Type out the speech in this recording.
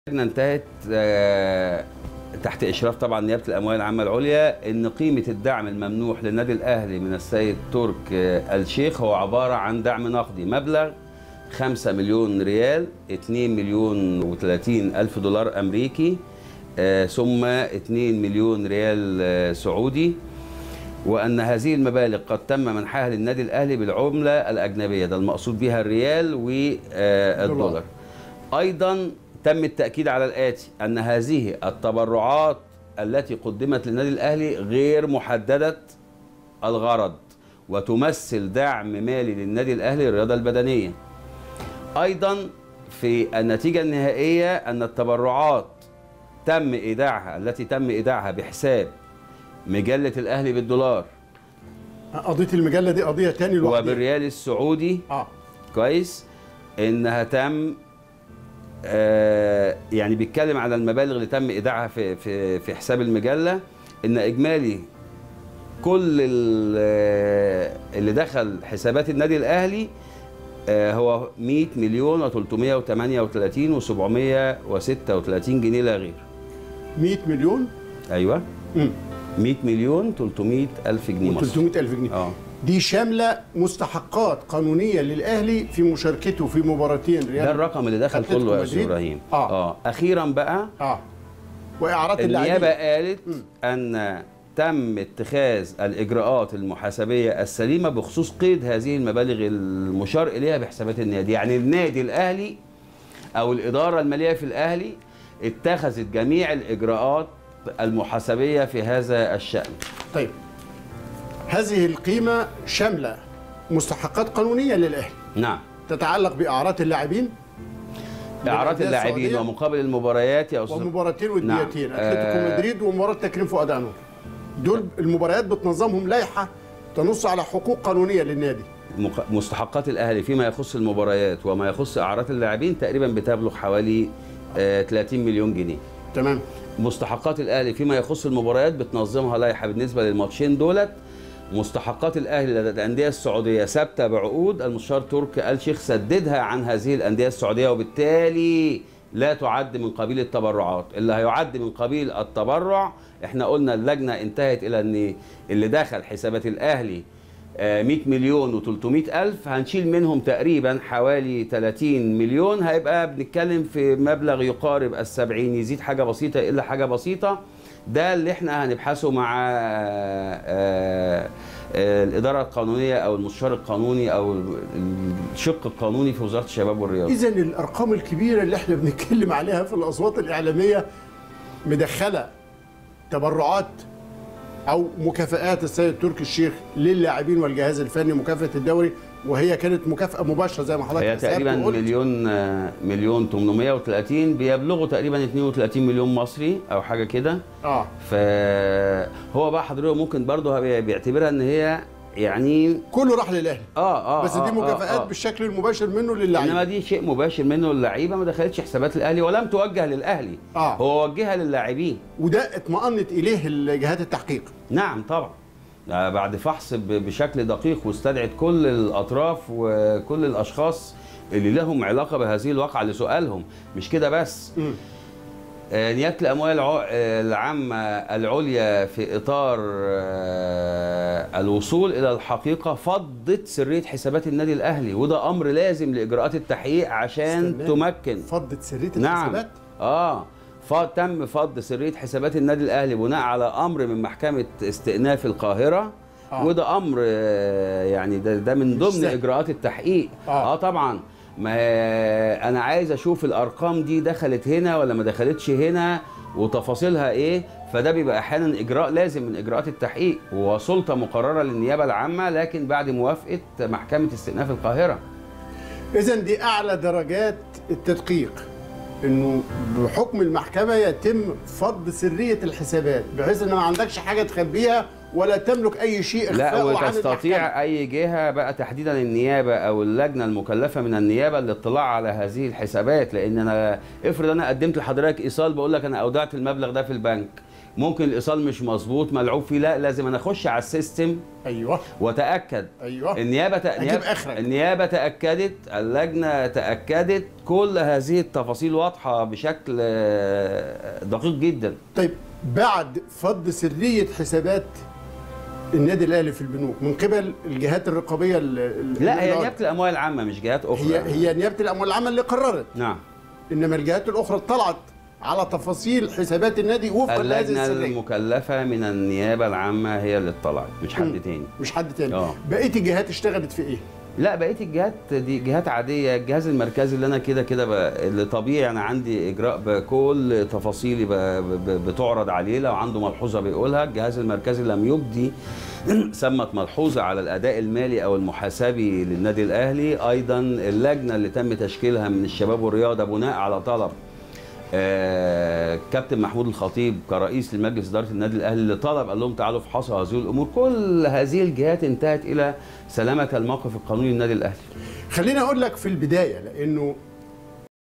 اللجنه انتهت آه، تحت اشراف طبعا نيابه الاموال العامه العليا ان قيمه الدعم الممنوح للنادي الاهلي من السيد ترك آه، الشيخ هو عباره عن دعم نقدي مبلغ 5 مليون ريال 2 مليون و30 الف دولار امريكي آه، ثم 2 مليون ريال آه، سعودي وان هذه المبالغ قد تم منحها للنادي الاهلي بالعمله الاجنبيه ده المقصود بها الريال والدولار ايضا تم التاكيد على الاتي ان هذه التبرعات التي قدمت للنادي الاهلي غير محدده الغرض وتمثل دعم مالي للنادي الاهلي للرياضه البدنيه ايضا في النتيجه النهائيه ان التبرعات تم ايداعها التي تم ايداعها بحساب مجله الاهلي بالدولار قضيه المجله دي قضيه تاني لوحدها وبالريال السعودي اه كويس انها تم آه يعني بيتكلم على المبالغ اللي تم ايداعها في في في حساب المجله ان اجمالي كل ال- آه، اللي دخل حسابات النادي الاهلي آه هو 100 مليون و338 و736 جنيه لا غير 100 مليون ايوه امم 100 مليون 300 الف جنيه مصري 300 الف جنيه اه دي شامله مستحقات قانونيه للاهلي في مشاركته في مباراتين ريال ده الرقم اللي دخل أتلتيكو كله يا استاذ مدريد. ابراهيم آه. اه اخيرا بقى اه واعارات النيابه اللاعبين قالت ان تم اتخاذ الاجراءات المحاسبيه السليمه بخصوص قيد هذه المبالغ المشار اليها بحسابات النادي يعني النادي الاهلي او الاداره الماليه في الاهلي اتخذت جميع الاجراءات المحاسبيه في هذا الشان طيب هذه القيمه شامله مستحقات قانونيه للاهلي نعم تتعلق باعارات اللاعبين اعارات بالأندية اللاعبين السعودية ومقابل المباريات يا استاذ ومباراتين وديتين نعم. اتلتيكو آه. مدريد ومباراه تكريم فؤاد انور دول المباريات بتنظمهم لائحه تنص على حقوق قانونيه للنادي مق- مستحقات الاهلي فيما يخص المباريات وما يخص اعارات اللاعبين تقريبا بتبلغ حوالي آه، 30 مليون جنيه تمام مستحقات الاهلي فيما يخص المباريات بتنظمها لائحه بالنسبه للماتشين دولت مستحقات الاهلي لدى الانديه السعوديه ثابته بعقود المستشار تركي آل شيخ سددها عن هذه الانديه السعوديه وبالتالي لا تعد من قبيل التبرعات اللي هيعد من قبيل التبرع احنا قلنا اللجنه انتهت الى ان اللي دخل حسابات الاهلي آه، 100 مليون و300 ألف هنشيل منهم تقريبا حوالي 30 مليون هيبقى بنتكلم في مبلغ يقارب السبعين يزيد حاجة بسيطة إلا حاجة بسيطة ده اللي احنا هنبحثه مع آه، آه، الإدارة القانونية أو المستشار القانوني أو الشق القانوني في وزارة الشباب والرياضة اذا الارقام الكبيره اللي احنا بنتكلم عليها في الاصوات الاعلاميه مدخله تبرعات او مكافآت السيد تركي الشيخ للاعبين والجهاز الفني مكافاه الدوري وهي كانت مكافاه مباشره زي ما حضرتك هي أسلفت تقريبا وقلت. مليون آه، مليون 830 بيبلغوا تقريبا 32 مليون مصري أو حاجة كده اه فهو بقى حضرتك ممكن برضه بي- بيعتبرها ان هي يعني كله راح للاهلي اه اه بس آه دي مكافآت آه آه. بالشكل المباشر منه انما للاعبين دي شيء مباشر منه للعيبه ما دخلتش حسابات الاهلي ولم توجه للاهلي آه. هو وجهها للاعبين وده اطمأنت اليه جهات التحقيق نعم طبعا آه، بعد فحص ب- بشكل دقيق واستدعت كل الاطراف وكل الاشخاص اللي لهم علاقه بهذه الواقعه لسؤالهم مش كده بس مم. آه، نيابه الاموال الع- آه، العامه العليا في اطار آه، الوصول الى الحقيقه فضت سريه حسابات النادي الاهلي وده امر لازم لاجراءات التحقيق عشان استنى. تمكن فضت سريه نعم الحسابات اه فتم فض سريه حسابات النادي الاهلي بناء على امر من محكمه استئناف القاهره آه. آه. وده امر آه، يعني ده, ده من مش ضمن سهل. اجراءات التحقيق آه. اه, آه طبعا ما انا عايز اشوف الارقام دي دخلت هنا ولا ما دخلتش هنا وتفاصيلها ايه فده بيبقى احيانا اجراء لازم من اجراءات التحقيق وسلطه مقرره للنيابه العامه لكن بعد موافقه محكمه استئناف القاهره اذا دي اعلى درجات التدقيق انه بحكم المحكمه يتم فض سريه الحسابات بحيث ان ما عندكش حاجه تخبيها ولا تملك اي شيء لا اخفاءه عن المحكمة. وتستطيع اي جهه بقى تحديدا النيابه او اللجنه المكلفه من النيابه الاطلاع على هذه الحسابات لان انا افرض انا قدمت لحضرتك ايصال بقول لك انا اودعت المبلغ ده في البنك ممكن الايصال مش ملعوب فيه لا لازم انا اخش على السيستم ايوه واتاكد ايوه النيابه تأ... أجيب النيابة- آخرك. النيابه تاكدت اللجنه تاكدت كل هذه التفاصيل واضحه بشكل آه، دقيق جدا طيب بعد فض سريه حسابات النادي الاهلي في البنوك من قبل الجهات الرقابيه ال- ال- لا هي اللي- نيابه الاموال العامه مش جهات اخرى هي هي نيابه الاموال العامه اللي قررت نعم انما الجهات الاخرى اطلعت على تفاصيل حسابات النادي وفقا لهذه اللجنه السريه المكلفه من النيابه العامه هي اللي اطلعت مش حد مم. تاني مش حد تاني آه. بقيه الجهات اشتغلت في ايه لا بقيه الجهات دي جهات عاديه الجهاز المركزي اللي انا كده كده ب- اللي طبيعي انا عندي اجراء بكل تفاصيلي ب- ب- بتعرض عليه لو عنده ملحوظه بيقولها الجهاز المركزي لم يبدي سمت ملحوظه على الاداء المالي او المحاسبي للنادي الاهلي ايضا اللجنه اللي تم تشكيلها من الشباب والرياضه بناء على طلب آه، كابتن محمود الخطيب كرئيس لمجلس اداره النادي الاهلي اللي طلب قال لهم تعالوا افحصوا هذه الامور كل هذه الجهات انتهت الى سلامه الموقف القانوني للنادي الاهلي خليني اقول لك في البدايه لانه